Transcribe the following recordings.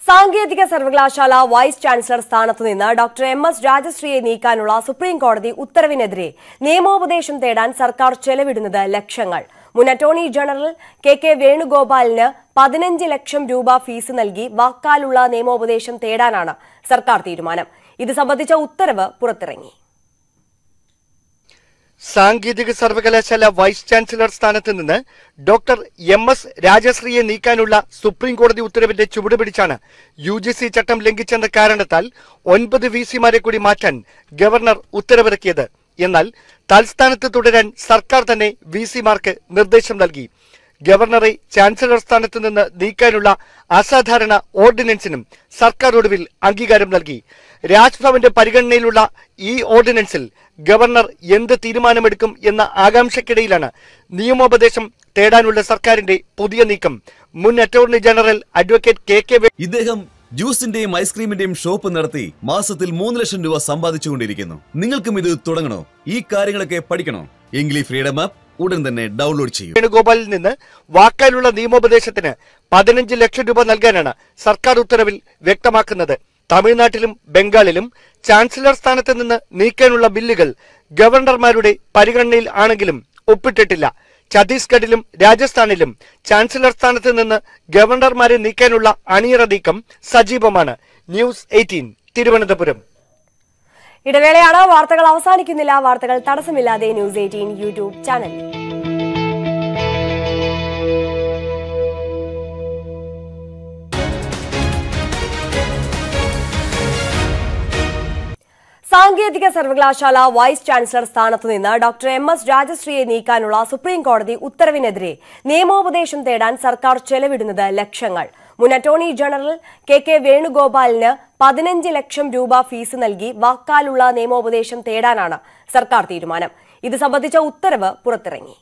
സാങ്കേതിക സർവകലാശാല vice chancellor സ്ഥാനത്ത് നിന്ന് ഡോക്ടർ എം എസ് രാജശ്രീയെ നീക്കാനുള്ള സുപ്രീം കോടതി ഉത്തരവിനെതിരെ നിയമോപദേശം തേടാൻ സർക്കാർ ചെലവിടുന്നത് ലക്ഷങ്ങൾ മുൻ അറ്റോർണി ജനറൽ കെ കെ വേണുഗോപാലിന് പതിനഞ്ച് ലക്ഷം രൂപ ഫീസ് നൽകി വാക്കാലുള്ള നിയമോപദേശം തേടാനാണ് സർക്കാർ തീരുമാനം ഇത് സംബന്ധിച്ച ഉത്തരവ് പുറത്തിറങ്ങി സാങ്കേതിക സർവകലാശാല വൈസ് ചാൻസലർ സ്ഥാനത്ത് നിന്ന് ഡോക്ടർ എം എസ് രാജശ്രീയെ നീക്കാനുള്ള സുപ്രീം കോടതി ഉത്തരവിന്റെ ചുവട് പിടിച്ചാണ് യു ജി സി ചട്ടം ലംഘിച്ചെന്ന കാരണത്താൽ ഒൻപത് വി സിമാരെ കൂടി മാറ്റാൻ ഗവർണർ ഉത്തരവിറക്കിയത് എന്നാൽ തൽസ്ഥാനത്ത് തുടരാൻ സർക്കാർ തന്നെ വി സിമാർക്ക് നിർദ്ദേശം നൽകി ഗവർണറെ ചാൻസലർ സ്ഥാനത്ത് നിന്ന് നീക്കാനുള്ള അസാധാരണ ഓർഡിനൻസിനും സർക്കാർ ഒടുവിൽ അംഗീകാരം നൽകി രാജ്ഭവന്റെ പരിഗണനയിലുള്ള ഈ ഓർഡിനൻസിൽ ഗവർണർ എന്ത് തീരുമാനമെടുക്കും എന്ന ആകാംക്ഷയ്ക്കിടയിലാണ് നിയമോപദേശം തേടാനുള്ള സർക്കാരിന്റെ പുതിയ നീക്കം മുൻ attorney general advocate K K വേ- ഇദ്ദേഹം ജ്യൂസിന്റെയും ഐസ്ക്രീമിന്റെയും ഷോപ്പ് നടത്തി മാസത്തിൽ മൂന്ന് ലക്ഷം രൂപ സമ്പാദിച്ചുകൊണ്ടിരിക്കുന്നു നിങ്ങൾക്കും ഇത് തുടങ്ങണോ ഈ കാര്യങ്ങളൊക്കെ പഠിക്കണോ എങ്കിൽ ഈ ഫ്രീഡം ആപ്പ് ഉടൻ തന്നെ ഡൗൺലോഡ് ചെയ്യൂ വേണുഗോപാലിൽ നിന്ന് വാക്കാലുള്ള നിയമോപദേശത്തിന് പതിനഞ്ച് ലക്ഷം രൂപ നൽകാനാണ് സർക്കാർ ഉത്തരവിൽ വ്യക്തമാക്കുന്നത് തമിഴ്നാട്ടിലും ബംഗാളിലും ചാൻസലർ സ്ഥാനത്ത് നിന്ന് നീക്കാനുള്ള ബില്ലുകൾ ഗവർണർമാരുടെ പരിഗണനയിൽ ആണെങ്കിലും ഒപ്പിട്ടിട്ടില്ല ഛത്തീസ്ഗഡിലും രാജസ്ഥാനിലും ചാൻസലർ സ്ഥാനത്ത് നിന്ന് ഗവർണർമാരെ നീക്കാനുള്ള അണിയറ നീക്കം സജീവമാണ് ന്യൂസ് എയ്റ്റീൻ തിരുവനന്തപുരം ഇടവേളയാണ് വാർത്തകൾ അവസാനിക്കുന്നില്ല വാർത്തകൾ തടസ്സമില്ലാതെ ന്യൂസ് എയ്റ്റീൻ യൂട്യൂബ് ചാനൽ സാങ്കേതിക സർവകലാശാല വൈസ് ചാൻസലർ സ്ഥാനത്ത് നിന്ന് ഡോക്ടർ എം എസ് രാജശ്രീയെ നീക്കാനുള്ള സുപ്രീം കോടതി ഉത്തരവിനെതിരെ നിയമോപദേശം തേടാൻ സർക്കാർ ചെലവിടുന്നത് ലക്ഷങ്ങൾ മുൻ അറ്റോർണി ജനറൽ കെ കെ വേണുഗോപാലിന് പതിനഞ്ച് ലക്ഷം രൂപ ഫീസ് നൽകി വാക്കാലുള്ള നിയമോപദേശം തേടാനാണ് സർക്കാർ തീരുമാനം ഇത് സംബന്ധിച്ച ഉത്തരവ് പുറത്തിറങ്ങി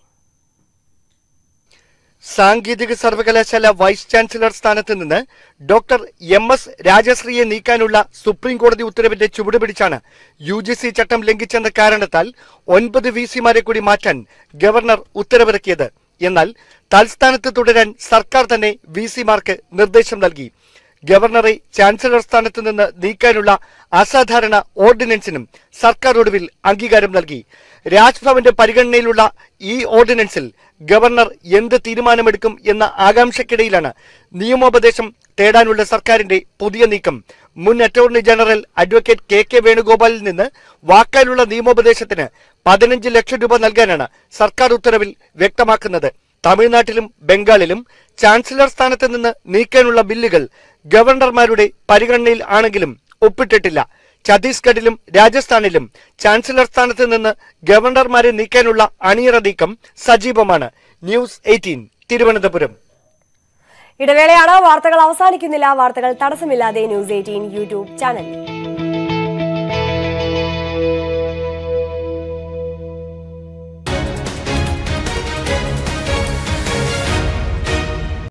സാങ്കേതിക സർവകലാശാല വൈസ് ചാൻസലർ സ്ഥാനത്ത് നിന്ന് ഡോക്ടർ എം എസ് രാജശ്രീയെ നീക്കാനുള്ള സുപ്രീം കോടതി ഉത്തരവിന്റെ ചുവട് പിടിച്ചാണ് യു ജി സി ചട്ടം ലംഘിച്ചെന്ന കാരണത്താൽ ഒൻപത് വി സിമാരെ കൂടി മാറ്റാൻ ഗവർണർ ഉത്തരവിറക്കിയത് എന്നാൽ തൽസ്ഥാനത്ത് തുടരാൻ സർക്കാർ തന്നെ വി സിമാർക്ക് നിർദ്ദേശം നൽകി ഗവർണറെ ചാൻസലർ സ്ഥാനത്ത് നിന്ന് നീക്കാനുള്ള അസാധാരണ ഓർഡിനൻസിനും സർക്കാർ ഒടുവിൽ അംഗീകാരം നൽകി രാജ്ഭവന്റെ പരിഗണനയിലുള്ള ഈ ഓർഡിനൻസിൽ ഗവർണർ എന്ത് തീരുമാനമെടുക്കും എന്ന ആകാംക്ഷയ്ക്കിടയിലാണ് നിയമോപദേശം തേടാനുള്ള സർക്കാരിന്റെ പുതിയ നീക്കം മുൻ attorney general advocate K K വേണുഗോപാലിൽ നിന്ന് വാക്കാലുള്ള നിയമോപദേശത്തിന് പതിനഞ്ച് ലക്ഷം രൂപ നൽകാനാണ് സർക്കാർ ഉത്തരവിൽ വ്യക്തമാക്കുന്നത് തമിഴ്നാട്ടിലും ബംഗാളിലും ചാൻസലർ സ്ഥാനത്ത് നിന്ന് നീക്കാനുള്ള ബില്ലുകൾ ഗവർണർമാരുടെ പരിഗണനയിൽ ആണെങ്കിലും ഒപ്പിട്ടിട്ടില്ല ഛത്തീസ്ഗഡിലും രാജസ്ഥാനിലും ചാൻസലർ സ്ഥാനത്ത് നിന്ന് ഗവർണർമാരെ നീക്കാനുള്ള അണിയറ നീക്കം സജീവമാണ് ന്യൂസ് എയ്റ്റീൻ തിരുവനന്തപുരം ഇടവേളയാണ് വാർത്തകൾ അവസാനിക്കുന്നില്ല വാർത്തകൾ തടസ്സമില്ലാതെ ന്യൂസ് എയ്റ്റീൻ യൂട്യൂബ് ചാനൽ